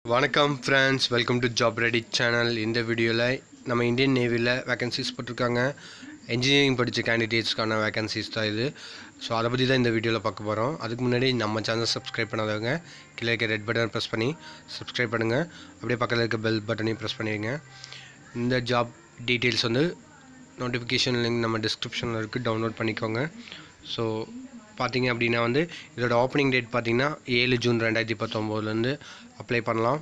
வணக்கம் friends welcome to job ready channel இந்த வீடியோவில் நம்ம இந்தியன் நேவியில் வேகன்சிஸ் போட்டிருக்காங்க இன்ஜினியரிங் படித்த கேண்டிடேட்ஸ்க்கான வேகன்சிஸ் தான் இது ஸோ அதை பற்றி தான் இந்த வீடியோவில் பார்க்க போகிறோம் அதுக்கு முன்னாடி நம்ம சேனல் சப்ஸ்கிரைப் பண்ணாதவங்க கீழே இருக்க ரெட் பட்டன் ப்ரெஸ் பண்ணி சப்ஸ்கிரைப் பண்ணுங்கள் அப்படியே பக்கத்தில் இருக்க பெல் பட்டனையும் ப்ரெஸ் பண்ணிடுங்க இந்த ஜாப் டீட்டெயில்ஸ் வந்து நோட்டிஃபிகேஷன் லிங்க் நம்ம டிஸ்கிரிப்ஷனில் இருக்குது டவுன்லோட் பண்ணிக்கோங்க ஸோ பார்த்தீங்க அப்படின்னா வந்து இதோட ஓப்பனிங் டேட் பார்த்தீங்கன்னா ஏழு ஜூன் ரெண்டாயிரத்தி பத்தொம்போதுலேருந்து அப்ளை பண்ணலாம்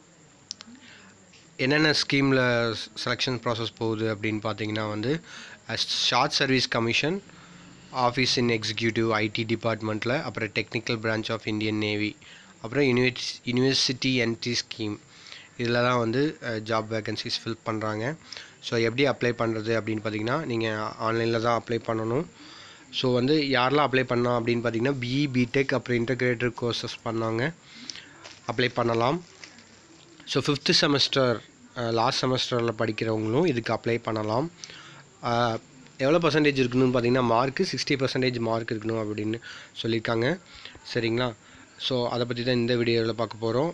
என்னென்ன ஸ்கீமில் செலெக்ஷன் ப்ராசஸ் போகுது அப்படின்னு பார்த்தீங்கன்னா வந்து short service commission office in executive IT டிபார்ட்மெண்ட்டில் அப்புறம் technical branch of Indian navy அப்புறம் யூனிவர்ஸ் யூனிவர்சிட்டி என்ட்ரி ஸ்கீம் இதில் தான் வந்து ஜாப் வேகன்சிஸ் ஃபில் பண்ணுறாங்க ஸோ எப்படி அப்ளை பண்ணுறது அப்படின்னு பார்த்தீங்கன்னா நீங்கள் ஆன்லைனில் தான் அப்ளை பண்ணணும் ஸோ வந்து யாரெல்லாம் அப்ளை பண்ணோம் அப்படின்னு பார்த்தீங்கன்னா பிஇ பிடெக் அப்புறம் இன்டகிரேட்டட் கோர்சஸ் பண்ணாங்க அப்ளை பண்ணலாம் ஸோ ஃபிஃப்த்து செமஸ்டர் லாஸ்ட் செமஸ்டரில் படிக்கிறவங்களும் இதுக்கு அப்ளை பண்ணலாம் அஹ், எவ்வளோ பர்சன்டேஜ் இருக்கணும்னு பார்த்தீங்கன்னா மார்க்கு சிக்ஸ்டி பர்சன்டேஜ் மார்க் இருக்கணும் அப்படின்னு சொல்லியிருக்காங்க சரிங்களா ஸோ அதை பற்றி தான் இந்த வீடியோவில் பார்க்க போகிறோம்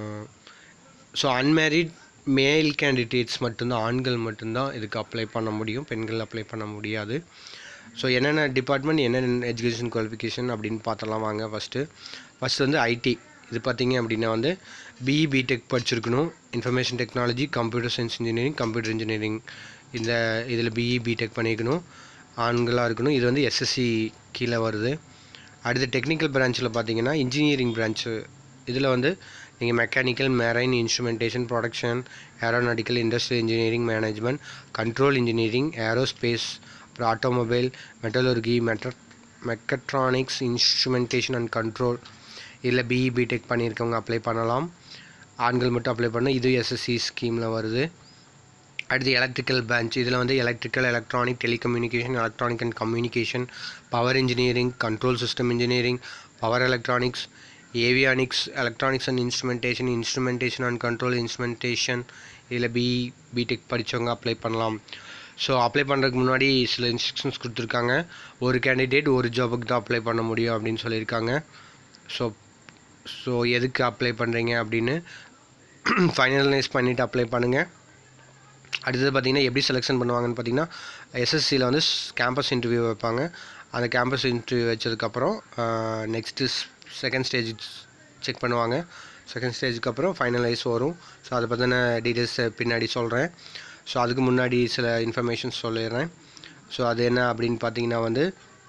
ஸோ அன்மேரிட் மேல் கேண்டிடேட்ஸ் மட்டும்தான் ஆண்கள் மட்டும்தான் இதுக்கு அப்ளை பண்ண முடியும் பெண்கள் அப்ளை பண்ண முடியாது ஸோ என்னென்ன டிபார்ட்மெண்ட் என்னென்ன எஜுகேஷன் குவாலிஃபிகேஷன் அப்படின்னு பார்த்தலாம் வாங்க ஃபஸ்ட்டு ஃபஸ்ட்டு வந்து ஐடி இது பார்த்தீங்க அப்படின்னா வந்து பிஇ பிடெக் படிச்சிருக்கணும் information technology computer science engineering computer engineering இந்த இதில் பிஇ பிடெக் பண்ணியிருக்கணும் ஆண்களாக இருக்கணும் இது வந்து எஸ்எஸ்சி கீழே வருது அடுத்து டெக்னிக்கல் பிரான்ச்சில் பார்த்தீங்கன்னா இன்ஜினியரிங் பிரான்ச்சு இதில் வந்து நீங்கள் mechanical marine instrumentation production aeronautical industrial engineering management control engineering aerospace அப்புறம் ஆட்டோமொபைல் மெட்டலர்கி மெட்ர மெக்கட்ரானிக்ஸ் இன்ஸ்ட்ருமெண்டேஷன் அண்ட் கண்ட்ரோல் இதில் பிஇ பிடெக் பண்ணியிருக்கவங்க அப்ளை பண்ணலாம் ஆண்கள் மட்டும் அப்ளை பண்ண இது எஸ்எஸ்சி ஸ்கீமில் வருது அடுத்து எலக்ட்ரிக்கல் பிரான்ச் இதில் வந்து electrical electronic telecommunication electronic and communication power engineering control system engineering power electronics avionics electronics and instrumentation instrumentation and control instrumentation இதில் பிஇ பிடெக் படித்தவங்க அப்ளை பண்ணலாம் ஸோ அப்ளை பண்ணுறதுக்கு முன்னாடி சில இன்ஸ்ட்ரக்ஷன்ஸ் கொடுத்துருக்காங்க ஒரு கேண்டிடேட் ஒரு ஜாபுக்கு தான் அப்ளை பண்ண முடியும் அப்படின்னு சொல்லியிருக்காங்க ஸோ ஸோ எதுக்கு அப்ளை பண்ணுறீங்க அப்படின்னு ஃபைனலைஸ் பண்ணிவிட்டு அப்ளை பண்ணுங்கள் அடுத்தது பார்த்தீங்கன்னா எப்படி செலெக்ஷன் பண்ணுவாங்கன்னு பார்த்தீங்கன்னா எஸ்எஸ்சியில் வந்து கேம்பஸ் இன்டர்வியூ வைப்பாங்க அந்த கேம்பஸ் இன்டர்வியூ வச்சதுக்கப்புறம் நெக்ஸ்ட்டு செகண்ட் ஸ்டேஜ் செக் பண்ணுவாங்க செகண்ட் ஸ்டேஜுக்கு அப்புறம் ஃபைனலைஸ் வரும் ஸோ அதை பற்றின டீட்டெயில்ஸ் பின்னாடி சொல்கிறேன் ஸோ அதுக்கு முன்னாடி சில இன்ஃபர்மேஷன்ஸ் சொல்லிடுறேன் ஸோ அது என்ன அப்படின்னு பார்த்தீங்கன்னா வந்து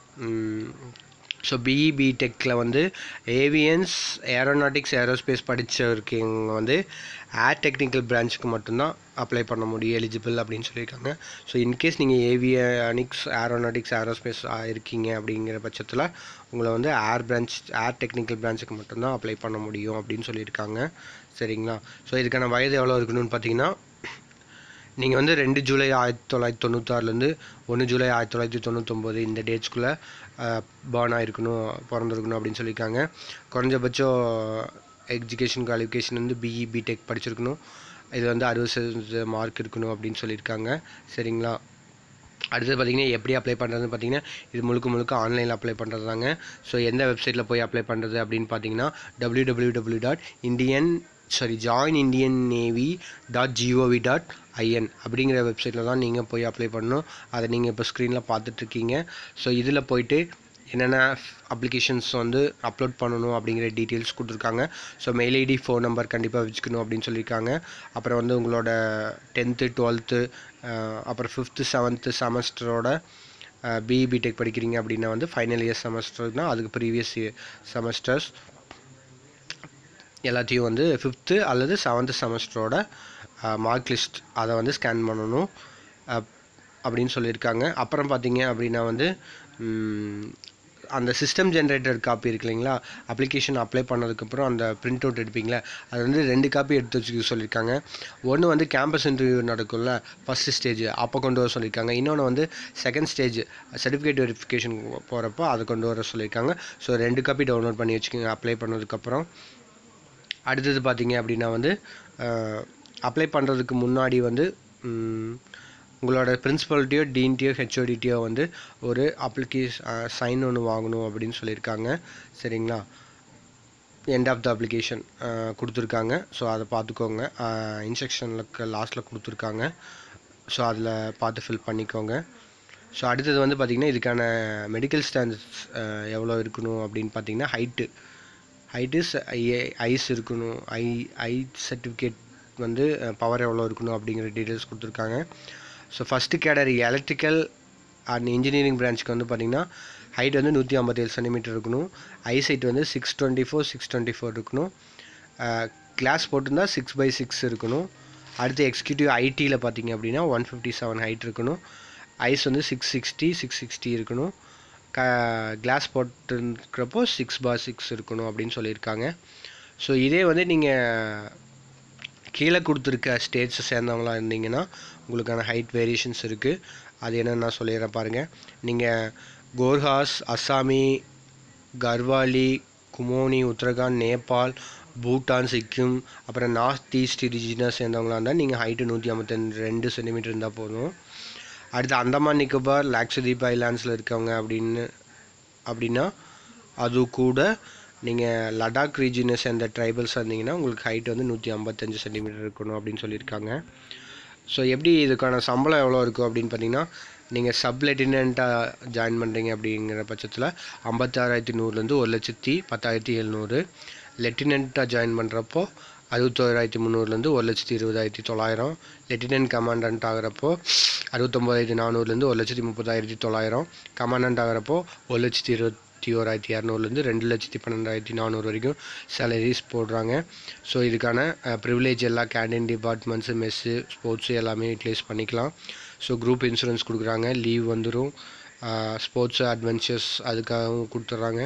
ஸோ பிஇ பிடெக்கில் வந்து ஏவியன்ஸ் ஏரோநாட்டிக்ஸ் ஏரோஸ்பேஸ் படித்தவருக்கவங்க வந்து ஏர் டெக்னிக்கல் பிரான்ச்சுக்கு மட்டும்தான் அப்ளை பண்ண முடியும் எலிஜிபிள் அப்படின்னு சொல்லியிருக்காங்க ஸோ இன்கேஸ் நீங்கள் ஏவியானிக்ஸ் ஏரோநாட்டிக்ஸ் ஏரோஸ்பேஸ் இருக்கீங்க அப்படிங்கிற பட்சத்தில் உங்களை வந்து ஏர் பிரான்ச் ஏர் டெக்னிக்கல் பிரான்ச்சுக்கு மட்டும்தான் அப்ளை பண்ண முடியும் அப்படின்னு சொல்லியிருக்காங்க சரிங்களா ஸோ இதுக்கான வயது எவ்வளோ இருக்கணும்னு பார்த்தீங்கன்னா நீங்கள் வந்து ரெண்டு ஜூலை ஆயிரத்தி தொள்ளாயிரத்தி தொண்ணூத்தாறுலேருந்து ஒன்று ஜூலை ஆயிரத்தி தொள்ளாயிரத்தி தொண்ணூத்தொம்பது இந்த டேட்ஸ்குள்ளே பார்ன் ஆகிருக்கணும் பிறந்திருக்கணும் அப்படின்னு சொல்லியிருக்காங்க குறைஞ்சபட்சம் எஜுகேஷன் குவாலிஃபிகேஷன் வந்து பிஇ பிடெக் படிச்சிருக்கணும் இது வந்து அறுபது சதவீத மார்க் இருக்கணும் அப்படின்னு சொல்லியிருக்காங்க சரிங்களா அடுத்தது பார்த்தீங்கன்னா எப்படி அப்ளை பண்ணுறதுன்னு பார்த்தீங்கன்னா இது முழுக்க முழுக்க ஆன்லைனில் அப்ளை பண்ணுறது தாங்க ஸோ எந்த வெப்சைட்டில் போய் அப்ளை பண்ணுறது அப்படின்னு பார்த்தீங்கன்னா W W W dot Indian sorry join Indian navy dot GOV dot IN அப்படிங்கிற வெப்சைட்டில் தான் நீங்கள் போய் அப்ளை பண்ணணும் அதை நீங்கள் இப்போ ஸ்க்ரீனில் பார்த்துட்ருக்கீங்க ஸோ இதில் போயிட்டு என்னென்ன அப்ளிகேஷன்ஸ் வந்து அப்லோட் பண்ணணும் அப்படிங்கிற டீட்டெயில்ஸ் கொடுத்துருக்காங்க so mail ID phone number கண்டிப்பாக வச்சுக்கணும் அப்படின்னு சொல்லியிருக்காங்க அப்புறம் வந்து உங்களோட டென்த்து டுவெல்த்து அப்புறம் ஃபிஃப்த்து செவன்த்து செமஸ்டரோட பிஇ பிடெக் படிக்கிறீங்க அப்படின்னா வந்து ஃபைனல் இயர் செமஸ்டர்னால் அதுக்கு ப்ரீவியஸ் செமஸ்டர்ஸ் எல்லாத்தையும் வந்து ஃபிஃப்த்து அல்லது செவன்த்து செமஸ்டரோட மார்க் லிஸ்ட் அதை வந்து ஸ்கேன் பண்ணணும் அஹ், அப்படின்னு சொல்லியிருக்காங்க அப்புறம் பார்த்தீங்க அப்படின்னா வந்து ம், அந்த சிஸ்டம் ஜென்ரேட்டர் காப்பி இருக்கு இல்லைங்களா அப்ளிகேஷன் அப்ளை பண்ணதுக்கப்புறம் அந்த பிரிண்ட் அவுட் எடுப்பீங்களா அது வந்து ரெண்டு காப்பி எடுத்து வச்சுக்க சொல்லியிருக்காங்க ஒன்று வந்து கேம்பஸ் இன்டர்வியூ நடக்கும்ல ஃபஸ்ட்டு ஸ்டேஜ் அப்போ கொண்டு வர சொல்லியிருக்காங்க இன்னொன்று வந்து செகண்ட் ஸ்டேஜ் சர்டிஃபிகேட் வெரிஃபிகேஷன் போகிறப்போ அதை கொண்டு வர சொல்லியிருக்காங்க ஸோ ரெண்டு காப்பி டவுன்லோட் பண்ணி வச்சுக்கோங்க அப்ளை பண்ணதுக்கப்புறம் அடுத்தது பார்த்தீங்க அப்படின்னா வந்து அப்ளை பண்ணுறதுக்கு முன்னாடி வந்து ம், உங்களோட பிரின்சிபல்ட்டியோ டீன்ட்டியோ ஹெச்ஓடிட்டியோ வந்து ஒரு அப்ளிகேஷன் சைன் ஒன்று வாங்கணும் அப்படின்னு சொல்லியிருக்காங்க சரிங்களா எண்ட் ஆஃப் த அப்ளிகேஷன் கொடுத்துருக்காங்க ஸோ அதை பார்த்துக்கோங்க இன்ஸ்ட்ரக்ஷனுக்கு லாஸ்ட்டில் கொடுத்துருக்காங்க ஸோ அதில் பார்த்து ஃபில் பண்ணிக்கோங்க ஸோ அடுத்தது வந்து பார்த்திங்கன்னா இதுக்கான மெடிக்கல் ஸ்டாண்டர்ட்ஸ் எவ்வளோ இருக்கணும் அப்படின்னு பார்த்தீங்கன்னா ஹைட்டு ஹைட்டு ஐஸ் இருக்கணும் ஐ ஐ சர்டிஃபிகேட் வந்து பவர் எவ்வளோ இருக்கணும் அப்படிங்கிற டீட்டெயில்ஸ் கொடுத்துருக்காங்க so first category electrical and engineering பிரான்ச்சுக்கு வந்து பார்த்திங்கன்னா ஹைட் வந்து நூற்றி ஐம்பத்தேழு சென்டிமீட்டர் இருக்கணும் ஐசைட் வந்து six twenty four six twenty four இருக்கணும் கிளாஸ் போட்டிருந்தா சிக்ஸ் பை சிக்ஸ் இருக்கணும் அடுத்து எக்ஸிக்யூட்டிவ் ஐடியில் பார்த்தீங்க அப்படின்னா ஒன் ஃபிஃப்டி செவன் ஹைட் இருக்கணும் ஐஸ் வந்து சிக்ஸ் சிக்ஸ்டி சிக்ஸ் சிக்ஸ்டி இருக்கணும் க கிளாஸ் போட்டுருக்கிறப்போ சிக்ஸ் பார் சிக்ஸ் இருக்கணும் அப்படின்னு சொல்லியிருக்காங்க ஸோ இதே வந்து நீங்கள் கீழே கொடுத்துருக்க ஸ்டேட்ஸை சேர்ந்தவங்களா இருந்தீங்கன்னா உங்களுக்கான ஹைட் வேரியேஷன்ஸ் இருக்குது அது என்னென்னு நான் சொல்லிடுறேன் பாருங்கள் நீங்கள் கோர்ஹாஸ் அஸ்ஸாமி கர்வாலி குமோனி உத்தரகாண்ட் நேபாள் பூட்டான் சிக்கிம் அப்புறம் நார்த் ஈஸ்ட் ரீஜனை சேர்ந்தவங்களா இருந்தால் நீங்கள் ஹைட்டு நூற்றி ஐம்பத்தஞ்சு ரெண்டு சென்டிமீட்டர் இருந்தால் போதும் அடுத்து அந்தமான் நிக்கோபார் லாக்ஷதீப் ஐலாண்ட்ஸில் இருக்கவங்க அப்படின்னு அப்படின்னா அது கூட நீங்கள் லடாக் ரீஜனை சேர்ந்த ட்ரைபல்ஸ் இருந்தீங்கன்னா உங்களுக்கு ஹைட் வந்து நூற்றி ஐம்பத்தஞ்சு சென்டிமீட்டர் இருக்கணும் அப்படின்னு சொல்லியிருக்காங்க ஸோ எப்படி இதுக்கான சம்பளம் எவ்வளோ இருக்கும் அப்படின்னு பார்த்தீங்கன்னா நீங்கள் சப் லெட்டினண்ட்டாக ஜாயின் பண்ணுறீங்க அப்படிங்கிற பட்சத்தில் ஐம்பத்தாறாயிரத்தி நூறுலேருந்து ஒரு லட்சத்தி பத்தாயிரத்தி எழுநூறு லெட்டினண்ட்டாக ஜாயின் பண்ணுறப்போ அறுபத்தோராயிரத்தி முந்நூறுலேருந்து ஒரு லட்சத்தி இருபதாயிரத்தி தொள்ளாயிரம் லெட்டினன்ட் கமாண்டன்ட் ஆகிறப்போ அறுபத்தொம்போதாயிரத்தி நானூறுலேருந்து ஒரு லட்சத்தி முப்பதாயிரத்தி தொள்ளாயிரம் கமாண்டன்ட் ஆகிறப்போ ஒரு லட்சத்தி இருபத்தி ஓராயிரத்தி இரநூறுலேருந்து ரெண்டு லட்சத்தி பன்னெண்டாயிரத்தி நானூறு வரைக்கும் சேலரிஸ் போடுறாங்க ஸோ இதுக்கான ப்ரிவிலேஜ் எல்லா கேண்டீன் டிபார்ட்மெண்ட்ஸு மெஸ்ஸு ஸ்போர்ட்ஸு எல்லாமே யூட்டிலைஸ் பண்ணிக்கலாம் ஸோ குரூப் இன்சூரன்ஸ் கொடுக்குறாங்க லீவ் வந்துடும் ஸ்போர்ட்ஸ் அட்வென்ச்சர்ஸ் அதுக்காகவும் கொடுத்துட்றாங்க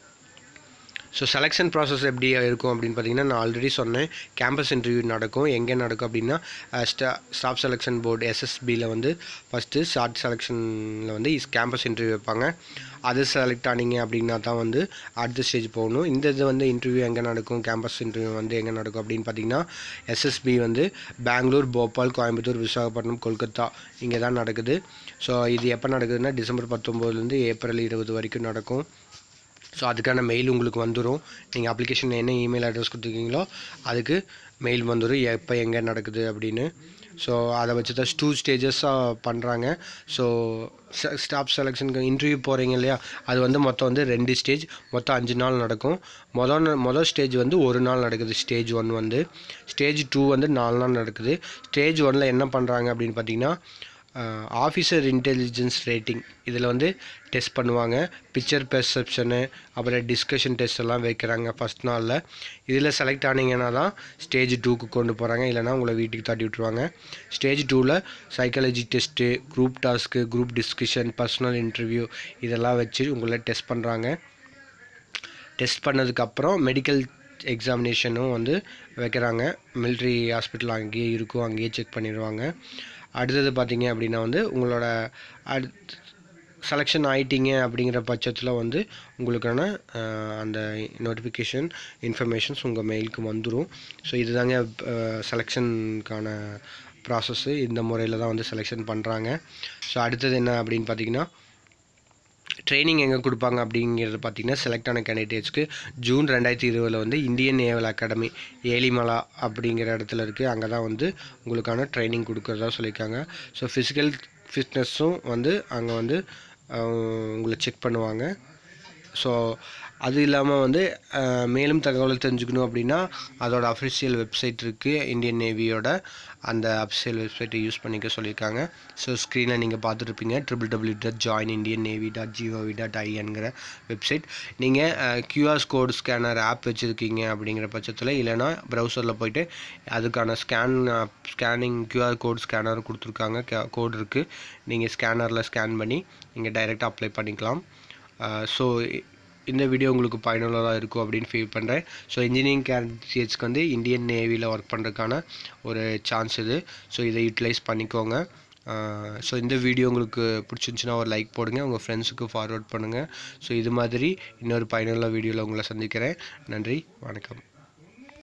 ஸோ செலெக்ஷன் ப்ராசஸ் எப்படி இருக்கும் அப்படின்னு பார்த்தீங்கன்னா நான் ஆல்ரெடி சொன்னேன் கேம்பஸ் இன்டர்வியூ நடக்கும் எங்கே நடக்கும் அப்படின்னா ஸ்டா ஸ்டாஃப் செலெக்ஷன் போர்டு எஸ்எஸ்பியில் வந்து ஃபஸ்ட்டு ஷார்ட் செலெக்ஷனில் வந்து இஸ் கேம்பஸ் இன்டர்வியூ வைப்பாங்க அது செலக்ட் ஆனீங்க அப்படின்னா தான் வந்து அடுத்த ஸ்டேஜ் போகணும் இந்த இது வந்து இன்டர்வியூ எங்கே நடக்கும் கேம்பஸ் இன்டர்வியூ வந்து எங்கே நடக்கும் அப்படின்னு பார்த்தீங்கன்னா எஸ்எஸ்பி வந்து பெங்களூர் போபால் கோயம்புத்தூர் விசாகப்பட்டினம் கொல்கத்தா இங்கே தான் நடக்குது ஸோ இது எப்போ நடக்குதுன்னா டிசம்பர் பத்தொம்போதுலேருந்து ஏப்ரல் இருபது வரைக்கும் நடக்கும் ஸோ அதுக்கான மெயில் உங்களுக்கு வந்துடும் நீங்கள் அப்ளிகேஷன் என்ன இமெயில் அட்ரஸ் கொடுத்துருக்கீங்களோ அதுக்கு மெயில் வந்துடும் எப்போ எங்கே நடக்குது அப்படின்னு ஸோ அதை வச்சு தான் டூ ஸ்டேஜஸாக பண்ணுறாங்க ஸோ ஸ்டாஃப் செலெக்ஷனுக்கு இன்டர்வியூ போகிறீங்க இல்லையா அது வந்து மொத்தம் வந்து ரெண்டு ஸ்டேஜ் மொத்தம் அஞ்சு நாள் நடக்கும் மொதல் மொதல் ஸ்டேஜ் வந்து ஒரு நாள் நடக்குது ஸ்டேஜ் ஒன் வந்து ஸ்டேஜ் டூ வந்து நாலு நாள் நடக்குது ஸ்டேஜ் ஒனில் என்ன பண்ணுறாங்க அப்படின்னு பார்த்தீங்கன்னா ஆஃபீஸர் இன்டெலிஜென்ஸ் ரேட்டிங் இதில் வந்து டெஸ்ட் பண்ணுவாங்க பிக்சர் பெர்செப்ஷனு அப்புறம் டிஸ்கஷன் டெஸ்ட் எல்லாம் வைக்கிறாங்க ஃபஸ்ட் நாளில் இதில் செலக்ட் ஆனீங்கன்னா தான் ஸ்டேஜ் டூக்கு கொண்டு போகிறாங்க இல்லைனா உங்களை வீட்டுக்கு தாட்டி விட்ருவாங்க ஸ்டேஜ் டூவில் psychology test group task group discussion personal interview இதெல்லாம் வச்சு உங்களை டெஸ்ட் பண்ணுறாங்க டெஸ்ட் பண்ணதுக்கப்புறம் மெடிக்கல் எக்ஸாமினேஷனும் வந்து வைக்கிறாங்க மிலிட்ரி ஹாஸ்பிட்டல் அங்கேயே இருக்கும் அங்கேயே செக் பண்ணிடுவாங்க அடுத்தது பார்த்தீங்க அப்படின்னா வந்து உங்களோட அடுத்து செலெக்ஷன் ஆயிட்டீங்க அப்படிங்கிற பட்சத்தில் வந்து உங்களுக்கான அந்த நோட்டிஃபிகேஷன் இன்ஃபர்மேஷன்ஸ் உங்கள் மெயிலுக்கு வந்துடும் ஸோ இதுதாங்க செலெக்ஷனுக்கான ப்ராசஸ்ஸு இந்த முறையில் தான் வந்து செலெக்ஷன் பண்ணுறாங்க ஸோ அடுத்தது என்ன அப்படின்னு பார்த்தீங்கன்னா ட்ரைனிங் எங்கே கொடுப்பாங்க அப்படிங்கிறது பார்த்தீங்கன்னா செலக்ட் ஆன கேண்டிடேட்ஸ்க்கு ஜூன் ரெண்டாயிரத்தி இருபதில் வந்து இந்தியன் நேவல் அகாடமி ஏலிமலா அப்படிங்கிற இடத்துல இருக்குது அங்கே தான் வந்து உங்களுக்கான ட்ரைனிங் கொடுக்குறதா சொல்லியிருக்காங்க ஸோ ஃபிசிக்கல் ஃபிட்னஸும் வந்து அங்கே வந்து உங்களை செக் பண்ணுவாங்க ஸோ அது இல்லாமல் வந்து மேலும் தகவல் தெரிஞ்சுக்கணும் அப்படின்னா அதோட அஃபிஷியல் வெப்சைட் இருக்குது இந்தியன் நேவியோட அந்த அஃபிஷியல் வெப்சைட்டை யூஸ் பண்ணிக்க சொல்லியிருக்காங்க ஸோ ஸ்க்ரீனில் நீங்கள் பார்த்துருப்பீங்க triple W dot join Indian navy dot GOV dot ஐஎன்கிற வெப்சைட் நீங்கள் கியூஆர் கோட் ஸ்கேனர் ஆப் வச்சுருக்கீங்க அப்படிங்கிற பட்சத்தில் இல்லைனா ப்ரௌசரில் போயிட்டு அதுக்கான scan scanning QR code scanner கொடுத்துருக்காங்க கோட் இருக்குது நீங்கள் ஸ்கேனரில் ஸ்கேன் பண்ணி நீங்கள் டைரெக்டாக அப்ளை பண்ணிக்கலாம் ஸோ இந்த வீடியோ உங்களுக்கு பயனுள்ளதாக இருக்கும் அப்படின்னு ஃபீல் பண்ணுறேன் ஸோ இன்ஜினியரிங் கேண்டிடேட்ஸ்க்கு வந்து இந்தியன் நேவியில் ஒர்க் பண்ணுறதுக்கான ஒரு சான்ஸ் இது ஸோ இதை யூட்டிலைஸ் பண்ணிக்கோங்க ஸோ இந்த வீடியோ உங்களுக்கு பிடிச்சிருந்துச்சுன்னா ஒரு லைக் போடுங்க உங்கள் ஃப்ரெண்ட்ஸுக்கு ஃபார்வர்ட் பண்ணுங்கள் ஸோ இது மாதிரி இன்னொரு பயனுள்ள வீடியோவில் உங்களை சந்திக்கிறேன் நன்றி வணக்கம்